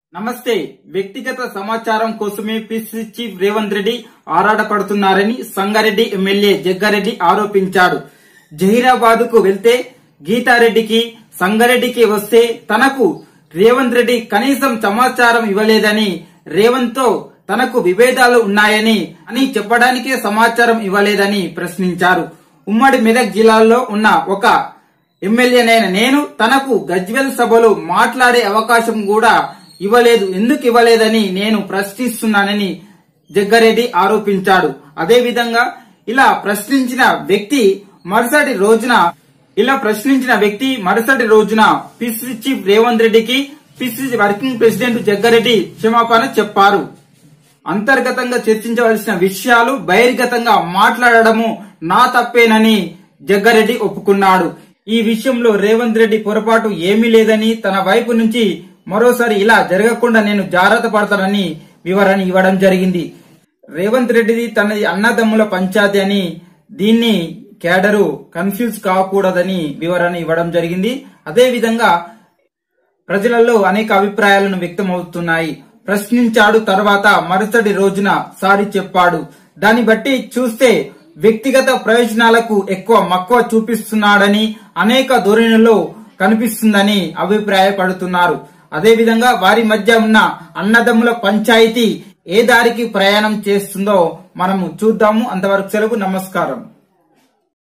నమస్తే వ్యక్తిగత సమాచారం కోసమే పిసిసి చీఫ్ రేవంత్ రెడ్డి ఆరాటపడుతున్నారని సంగారెడ్డి ఎమ్మెల్యే జగ్గారెడ్డి ఆరోపించాడు జహీరాబాద్ కు వెళ్తే గీతారెడ్డికి సంగారెడ్డికి వస్తే తనకు రేవంత్ రెడ్డి కనీసం సమాచారం ఇవ్వలేదని రేవంత్ తో తనకు విభేదాలు ఉన్నాయని అని చెప్పడానికే సమాచారం ఇవ్వలేదని ప్రశ్నించారు ఉమ్మడి మెదక్ జిల్లాలో ఉన్న ఒక ఎమ్మెల్యేనైన నేను తనకు గజ్వెల్ సభలో మాట్లాడే అవకాశం కూడా ఇవ్వలేదు ఎందుకు ఇవ్వలేదని నేను ప్రశ్నిస్తున్నానని జగ్గారెడ్డి ఆరోపించాడు అదేవిధంగా ఇలా ప్రశ్నించిన వ్యక్తి మరుసటి రోజున ఇలా ప్రశ్నించిన వ్యక్తి మరుసటి రోజున పిసిసి చీఫ్ రేవంత్ రెడ్డికి పిసిసి వర్కింగ్ ప్రెసిడెంట్ జగ్గారెడ్డి క్షమాపణ చెప్పారు అంతర్గతంగా చర్చించవలసిన విషయాలు బహిర్గతంగా మాట్లాడడము నా తప్పేనని జగ్గారెడ్డి ఒప్పుకున్నాడు ఈ విషయంలో రేవంత్ రెడ్డి పొరపాటు ఏమీ లేదని తన వైపు నుంచి మరోసారి ఇలా జరగకుండా నేను జాగ్రత్త పడతానని వివరణ ఇవ్వడం జరిగింది రేవంత్ రెడ్డిది తనది అన్నదమ్ముల పంచాయతీ అని దీన్ని కేడరు కన్ఫ్యూజ్ కాకూడదని వివరణ ఇవ్వడం జరిగింది అదే విధంగా ప్రజలలో అనేక అభిప్రాయాలను వ్యక్తమవుతున్నాయి ప్రశ్నించాడు తర్వాత మరుసటి రోజున సారీ చెప్పాడు దాన్ని బట్టి చూస్తే వ్యక్తిగత ప్రయోజనాలకు ఎక్కువ మక్కువ చూపిస్తున్నాడని అనేక ధోరణిలో కనిపిస్తుందని అభిప్రాయపడుతున్నారు అదేవిధంగా వారి మధ్య ఉన్న అన్నదమ్ముల పంచాయతీ ఏ దారికి ప్రయాణం చేస్తుందో మనము చూద్దాము అంతవరకు సెలవు నమస్కారం